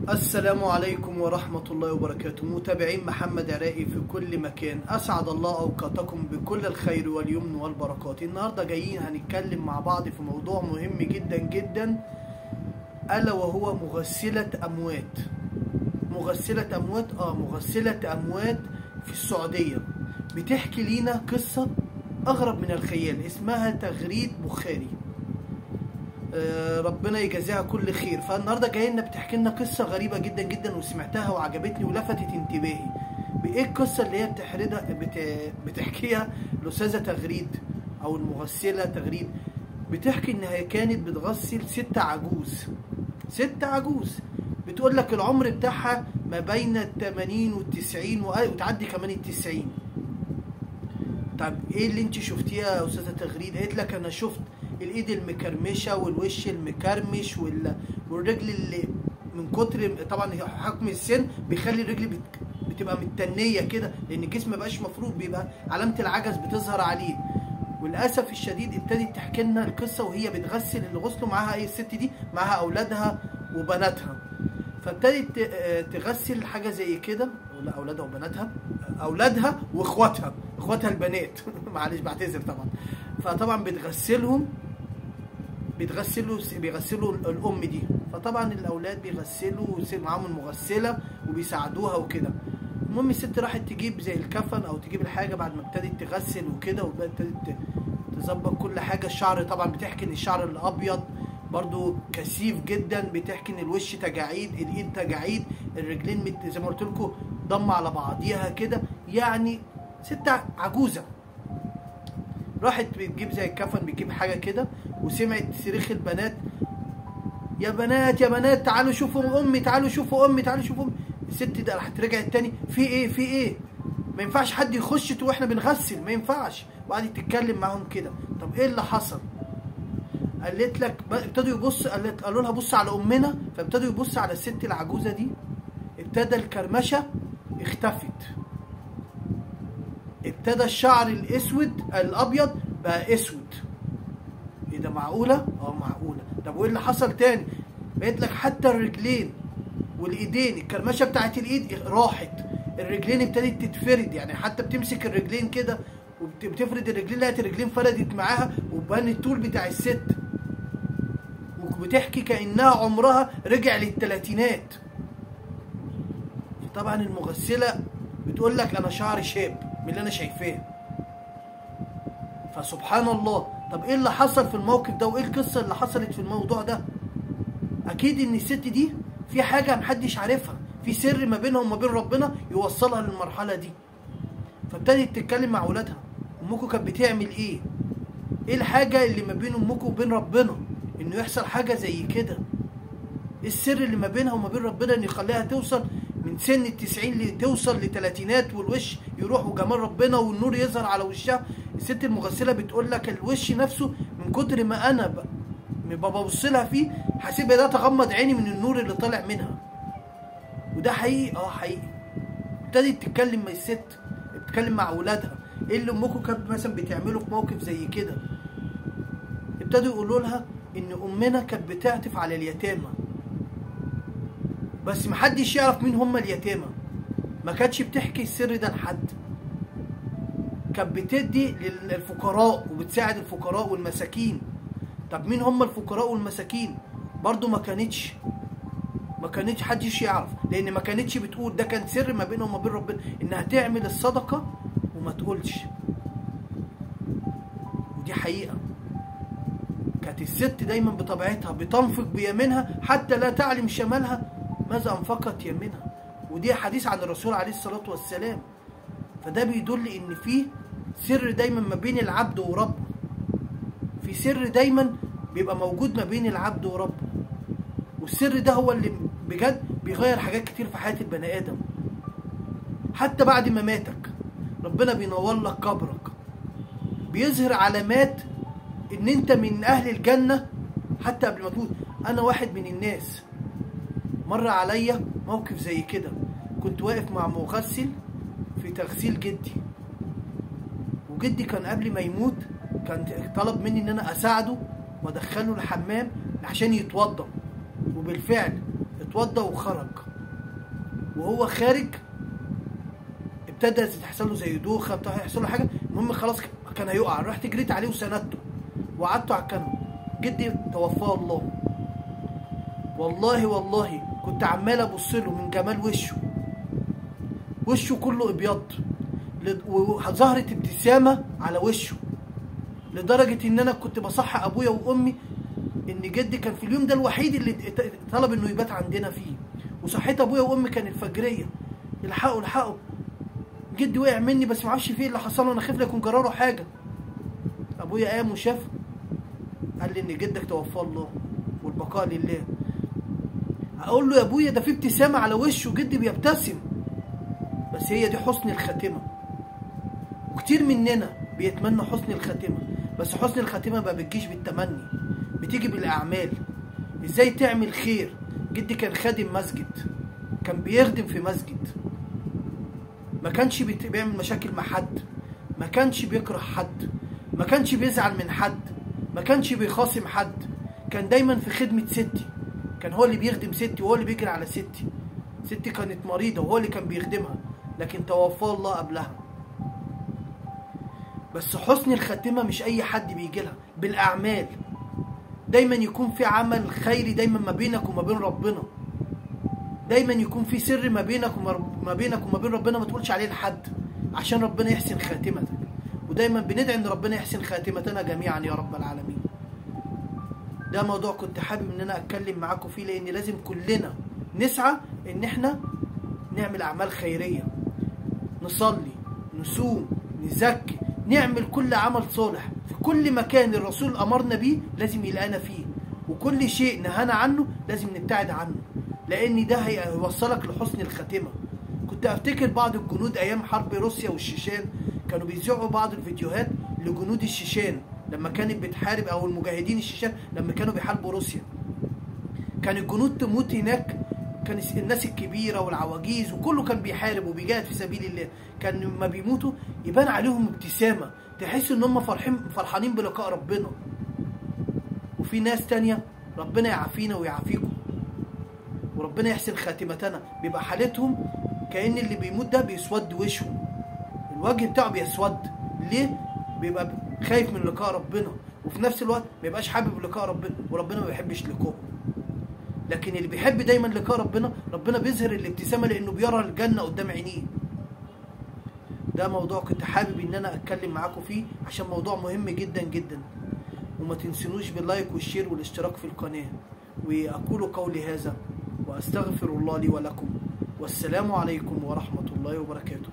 السلام عليكم ورحمة الله وبركاته متابعين محمد عراقي في كل مكان أسعد الله أوقاتكم بكل الخير واليمن والبركات النهاردة جايين هنتكلم مع بعض في موضوع مهم جدا جدا ألا وهو مغسلة أموات مغسلة أموات آه مغسلة أموات في السعودية بتحكي لينا قصة أغرب من الخيال اسمها تغريد بخاري آه، ربنا يجازيها كل خير فالنهارده جاي لنا بتحكي لنا قصه غريبه جدا جدا وسمعتها وعجبتني ولفتت انتباهي بايه القصه اللي هي بتحردها بت... بتحكيها الاستاذه تغريد او المغسله تغريد بتحكي انها كانت بتغسل ست عجوز ست عجوز بتقول لك العمر بتاعها ما بين ال 80 وال 90 وتعدي كمان ال 90 طب ايه اللي انت شفتيها يا استاذه تغريد قالت لك انا شفت الايد المكرمشه والوش المكرمش وال... والرجل اللي من كتر طبعا حكم السن بيخلي الرجل بت... بتبقى متنيه كده لان الجسم مبقاش مفروض بيبقى علامه العجز بتظهر عليه وللاسف الشديد ابتدت تحكي لنا القصه وهي بتغسل اللي غسلوا معاها ايه الست دي معاها اولادها وبناتها فابتدت تغسل حاجه زي كده لا اولادها وبناتها اولادها واخواتها اخواتها البنات معلش بعتذر طبعا فطبعا بتغسلهم بتغسلوا بيغسلوا الام دي فطبعا الاولاد بيغسلوا معاهم المغسله وبيساعدوها وكده المهم الست راحت تجيب زي الكفن او تجيب الحاجه بعد ما ابتدت تغسل وكده وابتدت تظبط كل حاجه الشعر طبعا بتحكي ان الشعر الابيض برضو كثيف جدا بتحكي ان الوش تجاعيد الايد تجاعيد الرجلين زي ما قلت لكم ضم على بعضيها كده يعني ست عجوزه راحت بتجيب زي الكفن بتجيب حاجه كده وسمعت صريخ البنات يا بنات يا بنات تعالوا شوفوا امي تعالوا شوفوا امي تعالوا شوفوا امي الست ده راحت رجعت تاني في ايه في ايه ما ينفعش حد يخش واحنا بنغسل ما ينفعش وقعدت تتكلم معاهم كده طب ايه اللي حصل قالت لك ابتدوا يبص قالت قالوا لها بص على امنا فابتدوا يبص على الست العجوزه دي ابتدى الكرمشه اختفت ابتدى الشعر الاسود الابيض بقى اسود ايه ده معقوله اه معقوله طب وايه اللي حصل تاني بقيت لك حتى الرجلين والايدين الكرمشه بتاعت الايد راحت الرجلين ابتدت تتفرد يعني حتى بتمسك الرجلين كده وبتفرد الرجلين لقيت الرجلين فردت معاها وبان الطول بتاع الست وبتحكي كانها عمرها رجع للثلاثينات طبعا المغسله بتقول لك انا شعري شاب من اللي انا شايفاه فسبحان الله طب ايه اللي حصل في الموقف ده وايه القصه اللي حصلت في الموضوع ده اكيد ان الست دي في حاجه محدش عارفها في سر ما بينها وما بين ربنا يوصلها للمرحله دي فابتدت تتكلم مع اولادها امكم كانت بتعمل ايه ايه الحاجه اللي ما بين امكم وبين ربنا انه يحصل حاجه زي كده ايه السر اللي ما بينها وما بين ربنا ان يخليها توصل من سن التسعين توصل لتلاتينات والوش يروح وجمال ربنا والنور يظهر على وشها الست المغسله بتقول لك الوش نفسه من كتر ما انا ببص لها فيه حاسبها ده تغمض عيني من النور اللي طالع منها وده حقيقي اه حقيقي ابتدت تتكلم مع الست بتتكلم مع اولادها ايه اللي امكم كانت مثلا بتعمله في موقف زي كده ابتدوا يقولوا لها ان امنا كانت بتعطف على اليتامى بس محدش يعرف مين هم اليتامى ما كانتش بتحكي السر ده لحد كانت بتدي للفقراء وبتساعد الفقراء والمساكين طب مين هم الفقراء والمساكين برضو ما كانتش ما كانتش حدش يعرف لان ما كانتش بتقول ده كان سر ما بينهم وما بين ربنا انها تعمل الصدقه وما تقولش ودي حقيقه كانت الست دايما بطبيعتها بتنفق بيمينها حتى لا تعلم شمالها ماذا انفقت يمينها ودي حديث عن الرسول عليه الصلاه والسلام فده بيدل ان في سر دايما ما بين العبد وربه في سر دايما بيبقى موجود ما بين العبد وربه والسر ده هو اللي بجد بيغير حاجات كتير في حياه البني ادم حتى بعد ما ماتك ربنا بينور لك قبرك بيظهر علامات ان انت من اهل الجنه حتى قبل ما تموت انا واحد من الناس مر عليا موقف زي كده كنت واقف مع مغسل في تغسيل جدي وجدي كان قبل ما يموت كان طلب مني ان انا اساعده وادخله الحمام عشان يتوضا وبالفعل اتوضى وخرج وهو خارج ابتدى تحصل له زي دوخه بتاع يحصل له حاجه المهم خلاص كان هيقع رحت جريت عليه وسندته وقعدته على الكنبه جدي توفاه الله والله والله كنت عمال ابص له من جمال وشه وشه كله ابيض لد- وظهرت ابتسامه على وشه لدرجه ان انا كنت بصحى ابويا وامي ان جدي كان في اليوم ده الوحيد اللي ات- طلب انه يبات عندنا فيه وصحيت ابويا وامي كان الفجريه الحقوا الحقوا جدي وقع مني بس ما اعرفش فيه اللي حصل له انا خايف لا يكون جراله حاجه ابويا قام وشاف قال لي ان جدك توفى الله والبقاء لله اقول له يا ابويا ده في ابتسامه على وشه جدي بيبتسم بس هي دي حسن الخاتمه وكتير مننا بيتمنى حسن الخاتمه بس حسن الخاتمه ما بتجيش بالتمني بتيجي بالاعمال ازاي تعمل خير جدي كان خادم مسجد كان بيخدم في مسجد ما كانش بيت- بيعمل مشاكل مع حد ما كانش بيكره حد ما كانش بيزعل من حد ما كانش بيخاصم حد كان دايما في خدمة ستي كان هو اللي بيخدم ستي وهو اللي بيجري على ستي ستي كانت مريضة وهو اللي كان بيخدمها لكن توفاه الله قبلها بس حسن الخاتمة مش أي حد بيجي لها بالأعمال دايما يكون في عمل خيري دايما ما بينك وما بين ربنا دايما يكون في سر ما بينك وما ما بينك وما بين ربنا ما تقولش عليه لحد عشان ربنا يحسن خاتمتك ودايما بندعي ان ربنا يحسن خاتمتنا جميعا يا رب العالمين ده موضوع كنت حابب ان انا اتكلم معاكم فيه لان لازم كلنا نسعى ان احنا نعمل اعمال خيريه نصلي نصوم نزكي نعمل كل عمل صالح في كل مكان الرسول امرنا بيه لازم يلقانا فيه وكل شيء نهانا عنه لازم نبتعد عنه لان ده هيوصلك لحسن الخاتمه كنت افتكر بعض الجنود ايام حرب روسيا والشيشان كانوا بيذيعوا بعض الفيديوهات لجنود الشيشان لما كانت بتحارب او المجاهدين الشيشان لما كانوا بيحاربوا روسيا كان الجنود تموت هناك كان الناس الكبيره والعواجيز وكله كان بيحارب وبيجاهد في سبيل الله كان لما بيموتوا يبان عليهم ابتسامه تحس ان هم فرحين فرحانين بلقاء ربنا وفي ناس تانية ربنا يعافينا ويعافيكم وربنا يحسن خاتمتنا بيبقى حالتهم كأن اللي بيموت ده بيسود وشه الوجه بتاعه بيسود ليه؟ بيبقى خايف من لقاء ربنا وفي نفس الوقت ما يبقاش حابب لقاء ربنا وربنا ما بيحبش لقاءه لكن اللي بيحب دايما لقاء ربنا ربنا بيظهر الابتسامه لانه بيرى الجنه قدام عينيه ده موضوع كنت حابب ان انا اتكلم معاكم فيه عشان موضوع مهم جدا جدا وما تنسونوش باللايك والشير والاشتراك في القناه واقول قولي هذا واستغفر الله لي ولكم والسلام عليكم ورحمه الله وبركاته